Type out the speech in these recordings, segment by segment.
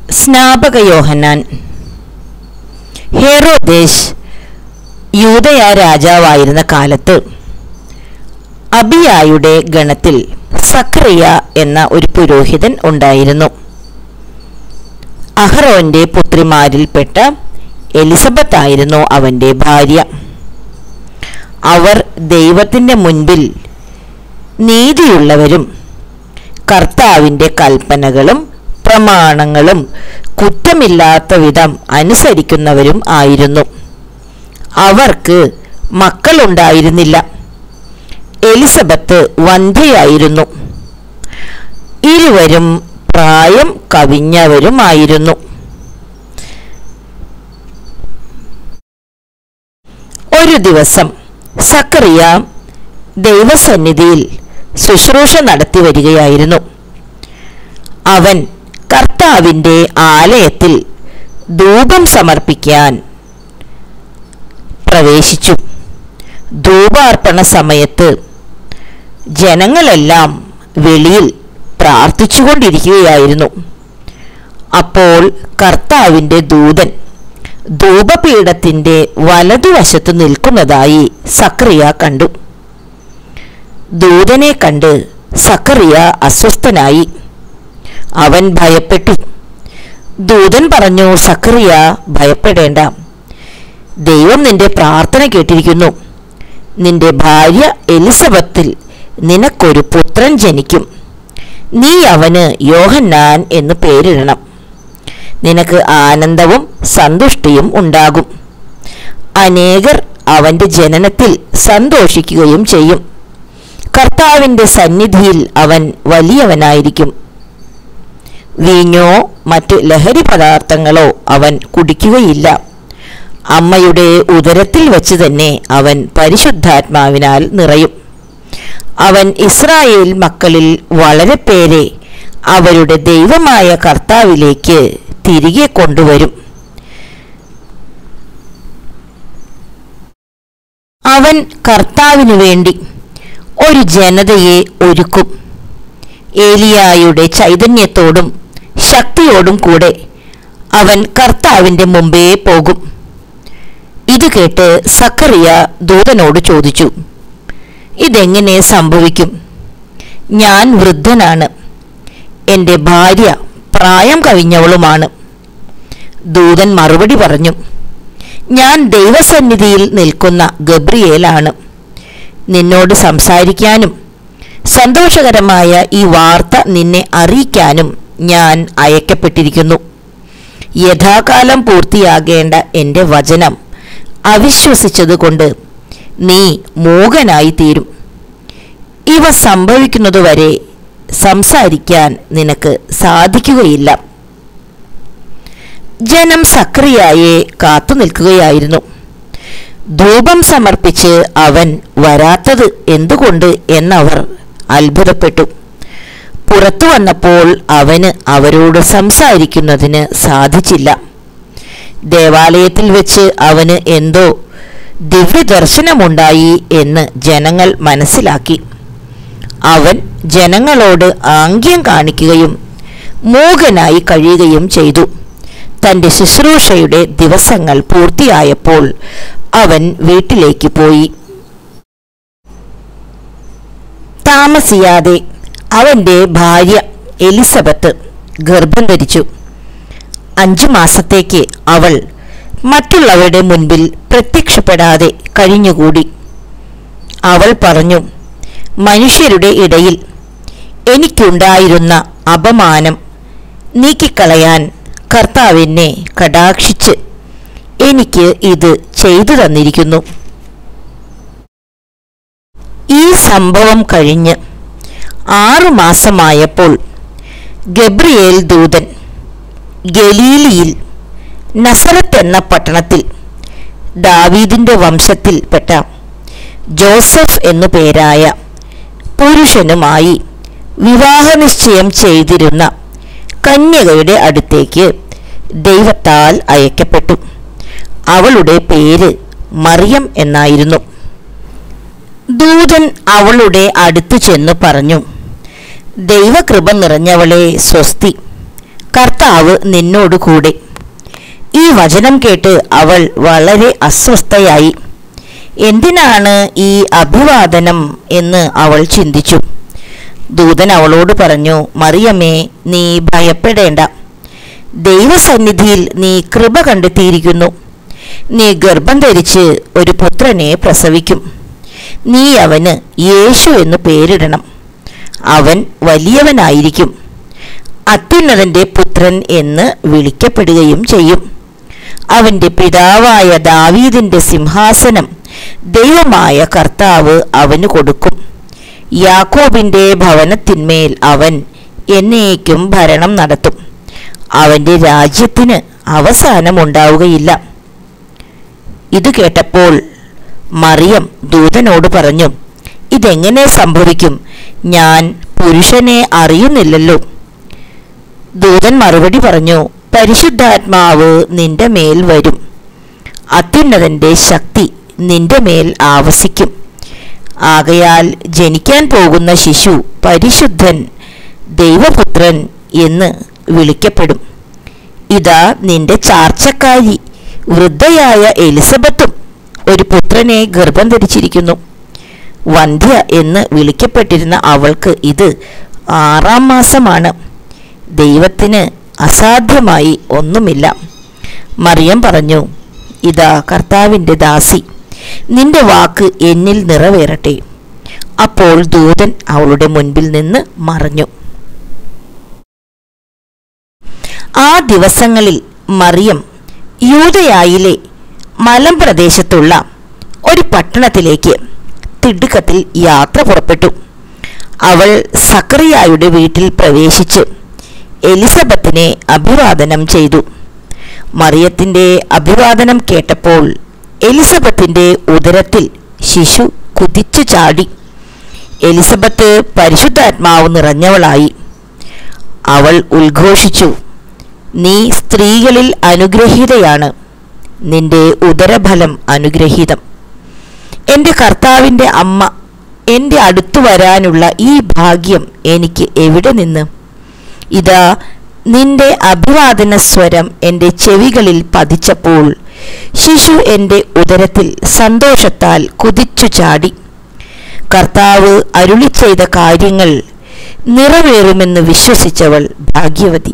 സ്നാപക യോഹന്നാൻ ഹെറോദേശ് യൂതയ രാജാവായിരുന്ന കാലത്ത് അബിയായുടെ ഗണത്തിൽ സക്രിയ എന്ന ഒരു പുരോഹിതൻ ഉണ്ടായിരുന്നു അഹ്റോന്റെ പുത്രിമാരിൽപ്പെട്ട എലിസബത്ത് ആയിരുന്നു അവന്റെ ഭാര്യ അവർ ദൈവത്തിന്റെ മുൻപിൽ നീതിയുള്ളവരും കർത്താവിന്റെ കൽപ്പനകളും പ്രമാണങ്ങളും കുറ്റമില്ലാത്ത വിധം അനുസരിക്കുന്നവരും ആയിരുന്നു അവർക്ക് മക്കളുണ്ടായിരുന്നില്ല എലിസബത്ത് വന്ധ്യയായിരുന്നു ഇരുവരും പ്രായം കവിഞ്ഞവരുമായിരുന്നു ഒരു ദിവസം സക്കറിയ ദൈവസന്നിധിയിൽ ശുശ്രൂഷ നടത്തി വരികയായിരുന്നു അവൻ കർത്താവിൻ്റെ ആലയത്തിൽ ധൂപം സമർപ്പിക്കാൻ പ്രവേശിച്ചു ധൂപാർപ്പണ സമയത്ത് ജനങ്ങളെല്ലാം വെളിയിൽ പ്രാർത്ഥിച്ചുകൊണ്ടിരിക്കുകയായിരുന്നു അപ്പോൾ കർത്താവിൻ്റെ ദൂതൻ ധൂപപീഠത്തിൻ്റെ വലതുവശത്ത് നിൽക്കുന്നതായി സക്രിയ കണ്ടു ദൂതനെ കണ്ട് സക്കറിയ അസ്വസ്ഥനായി അവൻ ഭയപ്പെട്ടു ദൂതൻ പറഞ്ഞു സക്കറിയ ഭയപ്പെടേണ്ട ദൈവം നിന്റെ പ്രാർത്ഥന കേട്ടിരിക്കുന്നു നിന്റെ ഭാര്യ എലിസബത്തിൽ നിനക്കൊരു പുത്രൻ ജനിക്കും നീ അവന് യോഹന്നാൻ എന്ന് പേരിടണം നിനക്ക് ആനന്ദവും സന്തുഷ്ടിയും ഉണ്ടാകും അനേകർ അവന്റെ ജനനത്തിൽ സന്തോഷിക്കുകയും ചെയ്യും കർത്താവിന്റെ സന്നിധിയിൽ അവൻ വലിയവനായിരിക്കും വീഞ്ഞോ മറ്റ് ലഹരി പദാർത്ഥങ്ങളോ അവൻ കുടിക്കുകയില്ല അമ്മയുടെ ഉദരത്തിൽ വെച്ച് തന്നെ അവൻ പരിശുദ്ധാത്മാവിനാൽ നിറയും അവൻ ഇസ്രായേൽ മക്കളിൽ വളരെ പേരെ അവരുടെ ദൈവമായ കർത്താവിലേക്ക് തിരികെ കൊണ്ടുവരും അവൻ കർത്താവിനു വേണ്ടി ഒരു ജനതയെ ഒരുക്കും ഏലിയായുടെ ചൈതന്യത്തോടും ശക്തിയോടും കൂടെ അവൻ കർത്താവിൻ്റെ മുമ്പേ പോകും ഇത് കേട്ട് സക്കറിയ ദൂതനോട് ചോദിച്ചു ഇതെങ്ങനെ സംഭവിക്കും ഞാൻ വൃദ്ധനാണ് എൻ്റെ ഭാര്യ പ്രായം കവിഞ്ഞവളുമാണ് ദൂതൻ മറുപടി പറഞ്ഞു ഞാൻ ദൈവസന്നിധിയിൽ നിൽക്കുന്ന ഗബ്രിയേലാണ് നിന്നോട് സംസാരിക്കാനും സന്തോഷകരമായ ഈ വാർത്ത നിന്നെ അറിയിക്കാനും ഞാൻ അയക്കപ്പെട്ടിരിക്കുന്നു യഥാകാലം പൂർത്തിയാകേണ്ട എൻ്റെ വചനം അവിശ്വസിച്ചതുകൊണ്ട് നീ മൂകനായി തീരും ഇവ സംഭവിക്കുന്നതുവരെ സംസാരിക്കാൻ നിനക്ക് സാധിക്കുകയില്ല ജനം സക്രിയായെ കാത്തു നിൽക്കുകയായിരുന്നു ധൂപം സമർപ്പിച്ച് അവൻ വരാത്തത് എന്തുകൊണ്ട് എന്നവർ അത്ഭുതപ്പെട്ടു പുറത്തു വന്നപ്പോൾ അവന് അവരോട് സംസാരിക്കുന്നതിന് സാധിച്ചില്ല ദേവാലയത്തിൽ വെച്ച് അവന് എന്തോ ദിവ്യദർശനമുണ്ടായി എന്ന് ജനങ്ങൾ മനസ്സിലാക്കി അവൻ ജനങ്ങളോട് ആംഗ്യം കാണിക്കുകയും മൂകനായി കഴിയുകയും ചെയ്തു തൻ്റെ ശുശ്രൂഷയുടെ ദിവസങ്ങൾ പൂർത്തിയായപ്പോൾ അവൻ വീട്ടിലേക്ക് പോയി താമസിയാതെ അവൻ്റെ ഭാര്യ എലിസബത്ത് ഗർഭം ധരിച്ചു അഞ്ചു മാസത്തേക്ക് അവൾ മറ്റുള്ളവരുടെ മുൻപിൽ പ്രത്യക്ഷപ്പെടാതെ കഴിഞ്ഞുകൂടി അവൾ പറഞ്ഞു മനുഷ്യരുടെ ഇടയിൽ എനിക്കുണ്ടായിരുന്ന അപമാനം നീക്കിക്കളയാൻ കർത്താവിനെ കടാക്ഷിച്ച് എനിക്ക് ഇത് ചെയ്തു തന്നിരിക്കുന്നു ഈ സംഭവം കഴിഞ്ഞ് ആറു മാസമായപ്പോൾ ഗബ്രിയേൽ ദൂതൻ ഗലീലിയിൽ നസറത്ത് എന്ന പട്ടണത്തിൽ ദാവീദിന്റെ വംശത്തിൽപ്പെട്ട ജോസഫ് എന്നു പേരായ പുരുഷനുമായി വിവാഹനിശ്ചയം ചെയ്തിരുന്ന കന്യകയുടെ അടുത്തേക്ക് ദൈവത്താൽ അയക്കപ്പെട്ടു അവളുടെ പേര് മറിയം എന്നായിരുന്നു ദൂതൻ അവളുടെ അടുത്തു ചെന്ന് പറഞ്ഞു ദൈവകൃപ നിറഞ്ഞവളെ സ്വസ്തി കർത്താവ് നിന്നോട് കൂടെ ഈ വചനം കേട്ട് അവൾ വളരെ അസ്വസ്ഥയായി എന്തിനാണ് ഈ അഭിവാദനം എന്ന് അവൾ ചിന്തിച്ചു ദൂതൻ അവളോട് പറഞ്ഞു മറിയമ്മേ നീ ഭയപ്പെടേണ്ട ദൈവസന്നിധിയിൽ നീ കൃപ കണ്ടെത്തിയിരിക്കുന്നു നീ ഗർഭം ധരിച്ച് ഒരു പുത്രനെ പ്രസവിക്കും നീ അവന് യേശു എന്ന് പേരിടണം അവൻ വലിയവനായിരിക്കും അത്യുന്നതന്റെ പുത്രൻ എന്ന് വിളിക്കപ്പെടുകയും ചെയ്യും അവന്റെ പിതാവായ ദാവീദിന്റെ സിംഹാസനം ദൈവമായ കർത്താവ് അവന് കൊടുക്കും യാക്കോബിന്റെ ഭവനത്തിന്മേൽ അവൻ എന്നേക്കും ഭരണം നടത്തും അവന്റെ രാജ്യത്തിന് അവസാനമുണ്ടാവുകയില്ല ഇത് കേട്ടപ്പോൾ മറിയം ദൂതനോട് പറഞ്ഞു ഇതെങ്ങനെ സംഭവിക്കും ഞാൻ പുരുഷനെ അറിയുന്നില്ലല്ലോ ദൂതൻ മറുപടി പറഞ്ഞു പരിശുദ്ധാത്മാവ് നിന്റെ മേൽ വരും അത്യുന്നതന്റെ ശക്തി നിന്റെ മേൽ ആവസിക്കും ആകയാൽ ജനിക്കാൻ പോകുന്ന ശിശു പരിശുദ്ധൻ ദൈവപുത്രൻ എന്ന് വിളിക്കപ്പെടും ഇതാ നിന്റെ ചാർച്ചക്കാരി വൃദ്ധയായ എലിസബത്തും ഒരു പുത്രനെ ഗർഭം ധരിച്ചിരിക്കുന്നു വന്ധ്യ എന്ന് വിളിക്കപ്പെട്ടിരുന്ന അവൾക്ക് ഇത് ആറാം മാസമാണ് ദൈവത്തിന് അസാധ്യമായി ഒന്നുമില്ല മറിയം പറഞ്ഞു ഇതാ കർത്താവിൻ്റെ ദാസി നിന്റെ വാക്ക് എന്നിൽ നിറവേറട്ടെ അപ്പോൾ ദൂതൻ അവളുടെ മുൻപിൽ നിന്ന് മറഞ്ഞു ആ ദിവസങ്ങളിൽ മറിയം യൂതയായിലെ മലമ്പ്രദേശത്തുള്ള ഒരു പട്ടണത്തിലേക്ക് തിടുക്കത്തിൽ യാത്ര പുറപ്പെട്ടു അവൾ സക്കറിയായുടെ വീട്ടിൽ പ്രവേശിച്ച് എലിസബത്തിനെ അഭിവാദനം ചെയ്തു മറിയത്തിന്റെ അഭിവാദനം കേട്ടപ്പോൾ എലിസബത്തിന്റെ ഉദരത്തിൽ ശിശു കുതിച്ചു ചാടി എലിസബത്ത് പരിശുദ്ധാത്മാവ് നിറഞ്ഞവളായി അവൾ ഉദ്ഘോഷിച്ചു നീ സ്ത്രീകളിൽ അനുഗ്രഹീതയാണ് നിന്റെ ഉദരഫലം അനുഗ്രഹീതം എൻ്റെ കർത്താവിൻ്റെ അമ്മ എൻ്റെ അടുത്തു വരാനുള്ള ഈ ഭാഗ്യം എനിക്ക് എവിടെ നിന്ന് ഇതാ നിന്റെ അഭിവാദന സ്വരം എൻ്റെ ചെവികളിൽ പതിച്ചപ്പോൾ ശിശു എൻ്റെ ഉദരത്തിൽ സന്തോഷത്താൽ കുതിച്ചു ചാടി കർത്താവ് അരുളി ചെയ്ത കാര്യങ്ങൾ നിറവേറുമെന്ന് വിശ്വസിച്ചവൾ ഭാഗ്യവതി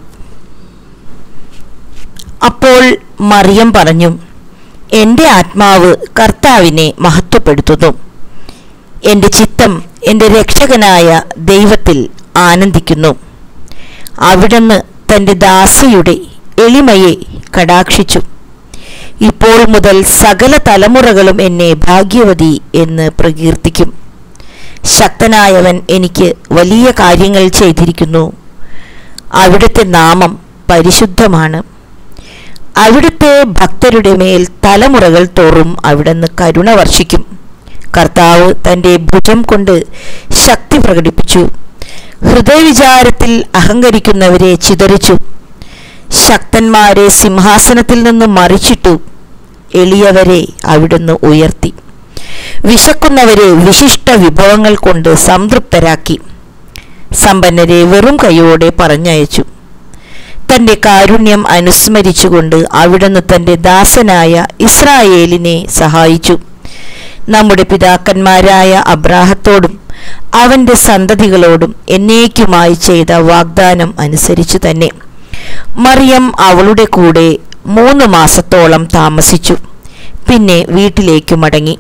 അപ്പോൾ മറിയം പറഞ്ഞു എൻ്റെ ആത്മാവ് കർത്താവിനെ മഹത്വപ്പെടുത്തുന്നു എൻ്റെ ചിത്തം എൻ്റെ രക്ഷകനായ ദൈവത്തിൽ ആനന്ദിക്കുന്നു അവിടുന്ന് തൻ്റെ ദാസിയുടെ എളിമയെ കടാക്ഷിച്ചു ഇപ്പോൾ മുതൽ സകല തലമുറകളും എന്നെ ഭാഗ്യവതി എന്ന് പ്രകീർത്തിക്കും ശക്തനായവൻ എനിക്ക് വലിയ കാര്യങ്ങൾ ചെയ്തിരിക്കുന്നു അവിടുത്തെ നാമം പരിശുദ്ധമാണ് അവിടുത്തെ ഭക്തരുടെ മേൽ തലമുറകൾ തോറും അവിടുന്ന് കരുണ വർഷിക്കും കർത്താവ് തൻ്റെ ഭുജം കൊണ്ട് ശക്തി പ്രകടിപ്പിച്ചു ഹൃദയവിചാരത്തിൽ അഹങ്കരിക്കുന്നവരെ ചിതറിച്ചു ശക്തന്മാരെ സിംഹാസനത്തിൽ നിന്നും മറിച്ചിട്ടു എളിയവരെ അവിടുന്ന് ഉയർത്തി വിശക്കുന്നവരെ വിശിഷ്ട വിഭവങ്ങൾ കൊണ്ട് സംതൃപ്തരാക്കി സമ്പന്നരെ വെറും കൈയോടെ പറഞ്ഞയച്ചു തന്റെ കാരുണ്യം അനുസ്മരിച്ചുകൊണ്ട് അവിടുന്ന് തന്റെ ദാസനായ ഇസ്രായേലിനെ സഹായിച്ചു നമ്മുടെ പിതാക്കന്മാരായ അബ്രാഹത്തോടും അവന്റെ സന്തതികളോടും എന്നേക്കുമായി ചെയ്ത വാഗ്ദാനം അനുസരിച്ചു തന്നെ മറിയം അവളുടെ കൂടെ മൂന്ന് മാസത്തോളം താമസിച്ചു പിന്നെ വീട്ടിലേക്ക് മടങ്ങി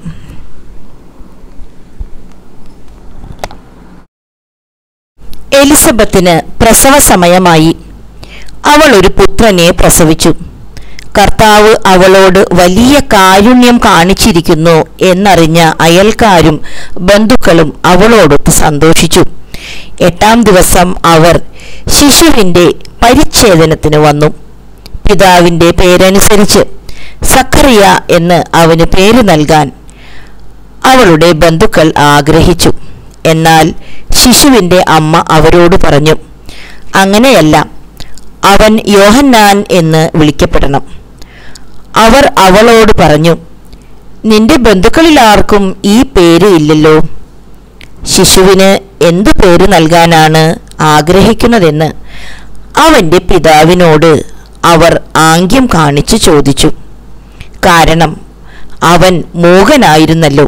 എലിസബത്തിന് പ്രസവ സമയമായി അവൾ ഒരു പുത്രനെ പ്രസവിച്ചു കർത്താവ് അവളോട് വലിയ കാരുണ്യം കാണിച്ചിരിക്കുന്നു എന്നറിഞ്ഞ അയൽക്കാരും ബന്ധുക്കളും അവളോടൊത്ത് സന്തോഷിച്ചു എട്ടാം ദിവസം അവർ ശിശുവിൻ്റെ പരിച്ഛേദനത്തിന് വന്നു പിതാവിൻ്റെ പേരനുസരിച്ച് സക്കറിയ എന്ന് അവന് പേര് നൽകാൻ അവളുടെ ബന്ധുക്കൾ ആഗ്രഹിച്ചു എന്നാൽ ശിശുവിൻ്റെ അമ്മ അവരോട് പറഞ്ഞു അങ്ങനെയല്ല അവൻ യോഹന്നാൻ എന്ന് വിളിക്കപ്പെടണം അവർ അവളോട് പറഞ്ഞു നിന്റെ ബന്ധുക്കളിൽ ആർക്കും ഈ പേര് ഇല്ലല്ലോ ശിശുവിന് എന്തു പേര് നൽകാനാണ് ആഗ്രഹിക്കുന്നതെന്ന് അവന്റെ പിതാവിനോട് അവർ ആംഗ്യം കാണിച്ചു ചോദിച്ചു കാരണം അവൻ മൂകനായിരുന്നല്ലോ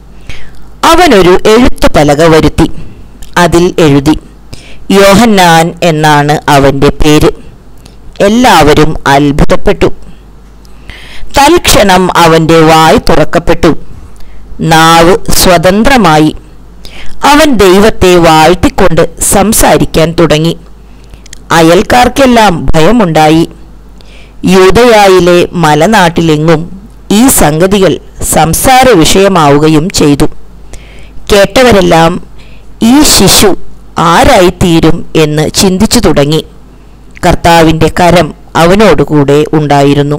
അവനൊരു എഴുത്തു പലക വരുത്തി അതിൽ എഴുതി യോഹന്നാൻ എന്നാണ് അവന്റെ പേര് എല്ലാവരും അത്ഭുതപ്പെട്ടു തൽക്ഷണം അവന്റെ വായ് തുറക്കപ്പെട്ടു നാവ് സ്വതന്ത്രമായി അവൻ ദൈവത്തെ വാഴ്ത്തിക്കൊണ്ട് സംസാരിക്കാൻ തുടങ്ങി അയൽക്കാർക്കെല്ലാം ഭയമുണ്ടായി യൂതയായിലെ മലനാട്ടിലെങ്ങും ഈ സംഗതികൾ സംസാര വിഷയമാവുകയും ചെയ്തു കേട്ടവരെല്ലാം ഈ ശിശു ആരായിത്തീരും എന്ന് ചിന്തിച്ചു തുടങ്ങി കർത്താവിന്റെ കരം അവനോടുകൂടെ ഉണ്ടായിരുന്നു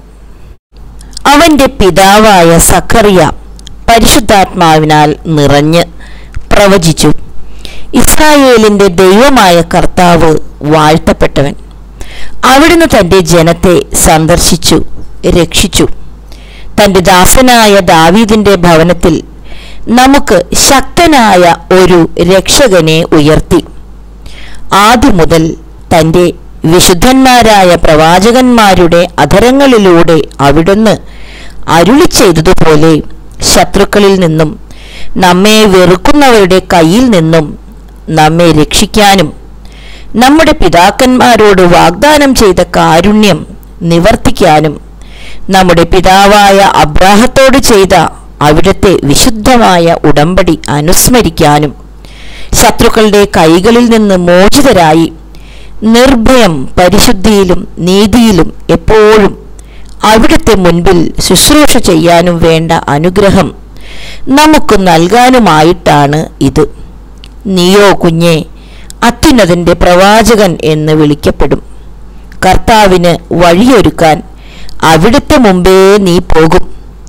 അവന്റെ പിതാവായ സഖറിയ പരിശുദ്ധാത്മാവിനാൽ നിറഞ്ഞ് പ്രവചിച്ചു ഇസ്രായേലിന്റെ ദൈവമായ കർത്താവ് വാഴ്ത്തപ്പെട്ടവൻ അവിടുന്ന് തന്റെ ജനത്തെ സന്ദർശിച്ചു രക്ഷിച്ചു തന്റെ ദാസനായ ദാവീദിന്റെ ഭവനത്തിൽ നമുക്ക് ശക്തനായ ഒരു രക്ഷകനെ ഉയർത്തി ആദ്യം മുതൽ തന്റെ വിശുദ്ധന്മാരായ പ്രവാചകന്മാരുടെ അധരങ്ങളിലൂടെ അവിടുന്ന് അരുളി ചെയ്തതുപോലെ ശത്രുക്കളിൽ നിന്നും നമ്മെ വെറുക്കുന്നവരുടെ കയ്യിൽ നിന്നും നമ്മെ രക്ഷിക്കാനും നമ്മുടെ പിതാക്കന്മാരോട് വാഗ്ദാനം ചെയ്ത കാരുണ്യം നിവർത്തിക്കാനും നമ്മുടെ പിതാവായ അബ്രാഹത്തോട് ചെയ്ത അവിടുത്തെ വിശുദ്ധമായ ഉടമ്പടി അനുസ്മരിക്കാനും ശത്രുക്കളുടെ കൈകളിൽ നിന്ന് മോചിതരായി നിർഭയം പരിശുദ്ധിയിലും നീതിയിലും എപ്പോഴും അവിടുത്തെ മുൻപിൽ ശുശ്രൂഷ ചെയ്യാനും വേണ്ട അനുഗ്രഹം നമുക്ക് നൽകാനുമായിട്ടാണ് ഇത് നീയോ കുഞ്ഞെ അത്യുന്നതന്റെ പ്രവാചകൻ എന്ന് വിളിക്കപ്പെടും കർത്താവിന് വഴിയൊരുക്കാൻ അവിടുത്തെ മുമ്പേ നീ പോകും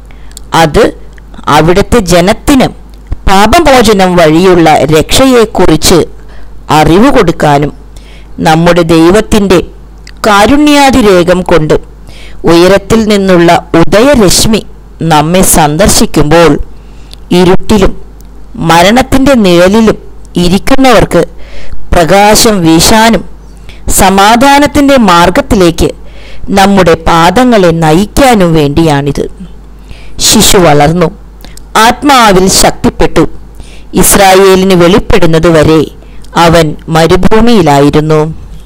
അത് അവിടുത്തെ ജനത്തിന് പാപമോചനം വഴിയുള്ള രക്ഷയെക്കുറിച്ച് അറിവ് കൊടുക്കാനും നമ്മുടെ ദൈവത്തിൻ്റെ കാരുണ്യാതിരേകം കൊണ്ട് ഉയരത്തിൽ നിന്നുള്ള ഉദയരശ്മി നമ്മെ സന്ദർശിക്കുമ്പോൾ ഇരുട്ടിലും മരണത്തിൻ്റെ നിഴലിലും ഇരിക്കുന്നവർക്ക് പ്രകാശം വീശാനും സമാധാനത്തിൻ്റെ മാർഗത്തിലേക്ക് നമ്മുടെ പാദങ്ങളെ നയിക്കാനും വേണ്ടിയാണിത് ശിശു വളർന്നു ആത്മാവിൽ ശക്തിപ്പെട്ടു ഇസ്രായേലിന് വെളിപ്പെടുന്നത് വരെ അവൻ മരുഭൂമിയിലായിരുന്നു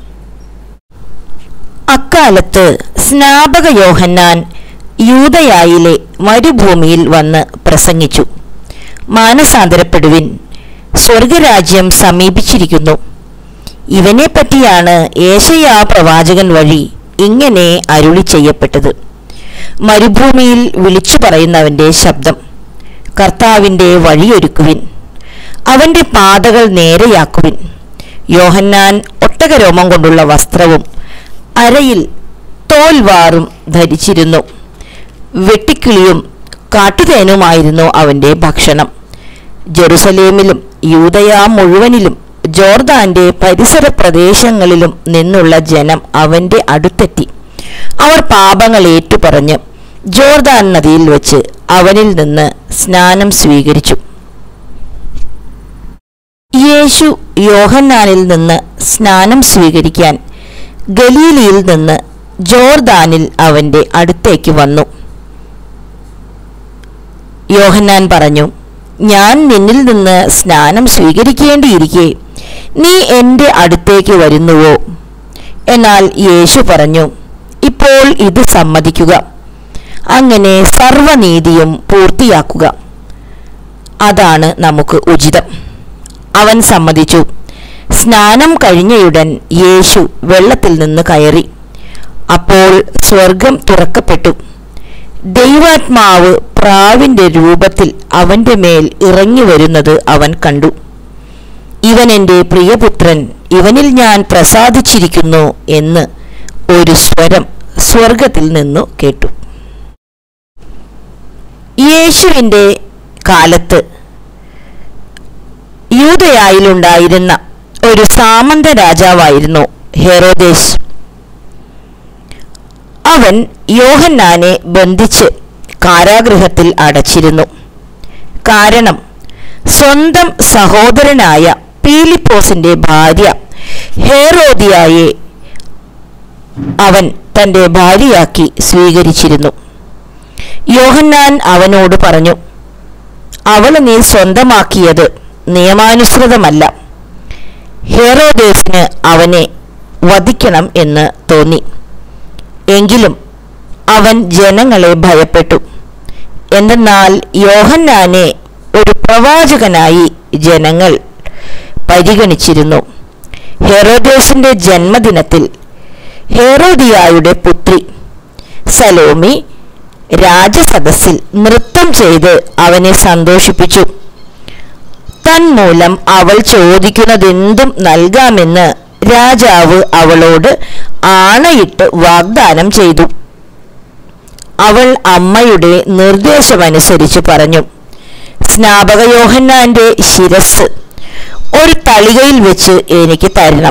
അക്കാലത്ത് സ്നാപക യോഹന്നാൻ യൂതയായിലെ മരുഭൂമിയിൽ വന്ന് പ്രസംഗിച്ചു മാനസാന്തരപ്പെടുവിൻ സ്വർഗരാജ്യം സമീപിച്ചിരിക്കുന്നു ഇവനെ പറ്റിയാണ് ഏഷയാ പ്രവാചകൻ വഴി ഇങ്ങനെ അരുളി ചെയ്യപ്പെട്ടത് മരുഭൂമിയിൽ വിളിച്ചു പറയുന്നവന്റെ ശബ്ദം കർത്താവിന്റെ വഴിയൊരുക്കുവിൻ അവന്റെ പാതകൾ നേരെയാക്കുവിൻ യോഹന്നാൻ ഒട്ടകരോമം കൊണ്ടുള്ള വസ്ത്രവും അരയിൽ തോൽവാറും ധരിച്ചിരുന്നു വെട്ടിക്കിളിയും കാട്ടുതേനുമായിരുന്നു അവന്റെ ഭക്ഷണം ജെറുസലേമിലും യൂതയാ മുഴുവനിലും ജോർദാന്റെ പരിസര പ്രദേശങ്ങളിലും നിന്നുള്ള ജനം അവന്റെ അടുത്തെത്തി അവർ പാപങ്ങൾ ഏറ്റുപറഞ്ഞ് ജോർദാൻ നദിയിൽ വെച്ച് അവനിൽ നിന്ന് സ്നാനം സ്വീകരിച്ചു യേശു യോഹന്നാനിൽ നിന്ന് സ്നാനം സ്വീകരിക്കാൻ ഗലീലിയിൽ നിന്ന് ജോർദാനിൽ അവന്റെ അടുത്തേക്ക് വന്നു യോഹന്നാൻ പറഞ്ഞു ഞാൻ നിന്നിൽ നിന്ന് സ്നാനം സ്വീകരിക്കേണ്ടിയിരിക്കെ നീ എൻ്റെ അടുത്തേക്ക് വരുന്നുവോ എന്നാൽ യേശു പറഞ്ഞു ഇപ്പോൾ ഇത് സമ്മതിക്കുക അങ്ങനെ സർവനീതിയും പൂർത്തിയാക്കുക അതാണ് നമുക്ക് ഉചിതം അവൻ സമ്മതിച്ചു സ്നാനം കഴിഞ്ഞയുടൻ യേശു വെള്ളത്തിൽ നിന്ന് കയറി അപ്പോൾ സ്വർഗം തുറക്കപ്പെട്ടു ദൈവാത്മാവ് പ്രാവിന്റെ രൂപത്തിൽ അവന്റെ മേൽ ഇറങ്ങി വരുന്നത് അവൻ കണ്ടു ഇവൻ എൻ്റെ പ്രിയപുത്രൻ ഇവനിൽ ഞാൻ പ്രസാദിച്ചിരിക്കുന്നു എന്ന് ഒരു സ്വരം സ്വർഗത്തിൽ നിന്നു കേട്ടു യേശുവിൻ്റെ കാലത്ത് യൂതയായിലുണ്ടായിരുന്ന ഒരു സാമന്ത രാജാവായിരുന്നു ഹെറോദേസ് അവൻ യോഹന്നാനെ ബന്ധിച്ച് കാരാഗൃഹത്തിൽ അടച്ചിരുന്നു കാരണം സ്വന്തം സഹോദരനായ പീലിപ്പോസിന്റെ ഭാര്യ ഹേറോദിയായെ അവൻ തന്റെ ഭാര്യയാക്കി സ്വീകരിച്ചിരുന്നു യോഹന്നാൻ അവനോട് പറഞ്ഞു അവളെ നീ സ്വന്തമാക്കിയത് നിയമാനുസൃതമല്ല ഹെറോദേസിന് അവനെ വധിക്കണം എന്ന് തോന്നി എങ്കിലും അവൻ ജനങ്ങളെ ഭയപ്പെട്ടു എന്തെന്നാൽ യോഹന്നാനെ ഒരു പ്രവാചകനായി ജനങ്ങൾ പരിഗണിച്ചിരുന്നു ഹെറോദേസിന്റെ ജന്മദിനത്തിൽ ഹെറോദിയായുടെ പുത്രി സലോമി രാജസദസ്സിൽ നൃത്തം ചെയ്ത് അവനെ സന്തോഷിപ്പിച്ചു തന്മൂലം അവൾ ചോദിക്കുന്നതെന്തും നൽകാമെന്ന് രാജാവ് അവളോട് ആണയിട്ട് വാഗ്ദാനം ചെയ്തു അവൾ അമ്മയുടെ നിർദ്ദേശമനുസരിച്ച് പറഞ്ഞു സ്നാപക യോഹന്നാന്റെ ശിരസ് ഒരു തളികയിൽ വെച്ച് എനിക്ക് തരണം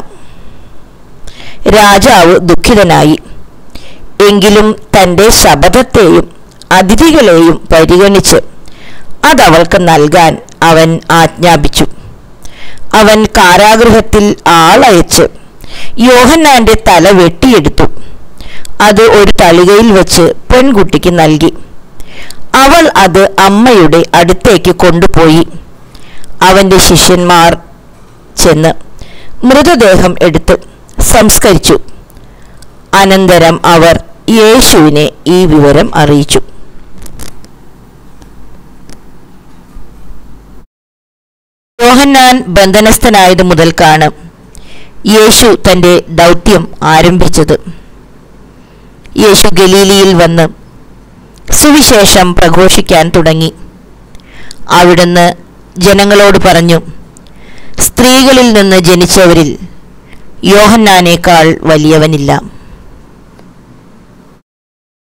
രാജാവ് ദുഃഖിതനായി എങ്കിലും തന്റെ ശബദത്തെയും അതിഥികളെയും പരിഗണിച്ച് അതവൾക്ക് നൽകാൻ അവൻ ആജ്ഞാപിച്ചു അവൻ കാരാഗൃഹത്തിൽ ആളയച്ച് യോഹന്നാന്റെ തല വെട്ടിയെടുത്തു അത് ഒരു തളികയിൽ വെച്ച് പെൺകുട്ടിക്ക് നൽകി അവൾ അത് അമ്മയുടെ അടുത്തേക്ക് കൊണ്ടുപോയി അവന്റെ ശിഷ്യന്മാർ ചെന്ന് മൃതദേഹം എടുത്ത് സംസ്കരിച്ചു അനന്തരം അവർ യേശുവിനെ ഈ വിവരം അറിയിച്ചു യോഹന്നാൻ ബന്ധനസ്ഥനായത് മുതൽക്കാണ് യേശു തന്റെ ദൗത്യം ആരംഭിച്ചത് യേശു ഗലീലിയിൽ വന്ന് സുവിശേഷം പ്രഘോഷിക്കാൻ തുടങ്ങി അവിടുന്ന് ജനങ്ങളോട് പറഞ്ഞു സ്ത്രീകളിൽ നിന്ന് ജനിച്ചവരിൽ യോഹന്നാനേക്കാൾ വലിയവനില്ല